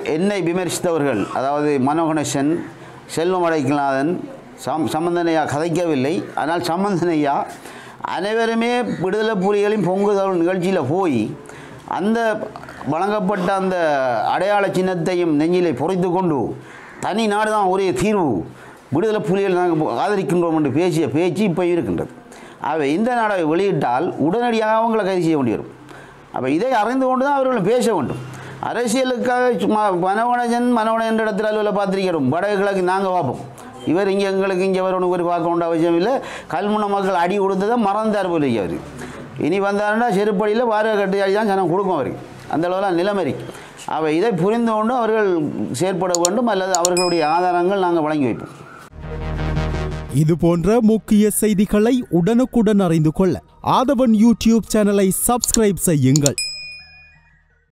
என்னை விமர்சித்தவர்கள் அதாவது மனோகணேசன் செல்வம் அடைக்கநாதன் சம் சம்பந்தனையா கதைக்கவில்லை ஆனால் சம்பந்தனையா அனைவருமே விடுதலை புலிகளின் பொங்குதல் நிகழ்ச்சியில் போய் அந்த வழங்கப்பட்ட அந்த அடையாள சின்னத்தையும் நெஞ்சிலே பொறித்து கொண்டு தனி நாடு தான் ஒரே தீர்வு விடுதலை புலிகள் நாங்கள் ஆதரிக்கின்றோம் என்று பேசிய பேச்சு இப்போ இருக்கின்றது அவை இந்த நாடை வெளியிட்டால் உடனடியாக அவங்களை கைது செய்ய வேண்டி வரும் அப்போ இதை அறிந்து கொண்டு தான் அவர்கள் பேச வேண்டும் அரசியலுக்காக சும்மா மனோகணஜன் மனோகணன் என்ற இடத்துல அலுவலில் பார்த்திருக்கிறோம் வடகிழக்கு நாங்கள் பார்ப்போம் இவர் இங்கே எங்களுக்கு இங்கே வரணும் இவர் பார்க்க வேண்டிய அவசியம் இல்லை கல்முனை மக்கள் அடி கொடுத்ததை மறந்தார் போல அவர் இனி வந்தாருன்னா செருப்படியில் வார கட்டியாடி தான் ஜனம் கொடுக்கும் அவருக்கு அந்த அளவில் நிலைமை இருக்கு அவை இதை புரிந்து கொண்டு அவர்கள் செயற்பட வேண்டும் அல்லது அவர்களுடைய ஆதாரங்கள் நாங்கள் வழங்கி வைப்போம் இது போன்ற முக்கிய செய்திகளை உடனுக்குடன் அறிந்து கொள்ள ஆதவன் யூடியூப் சேனலை சப்ஸ்கிரைப் செய்யுங்கள்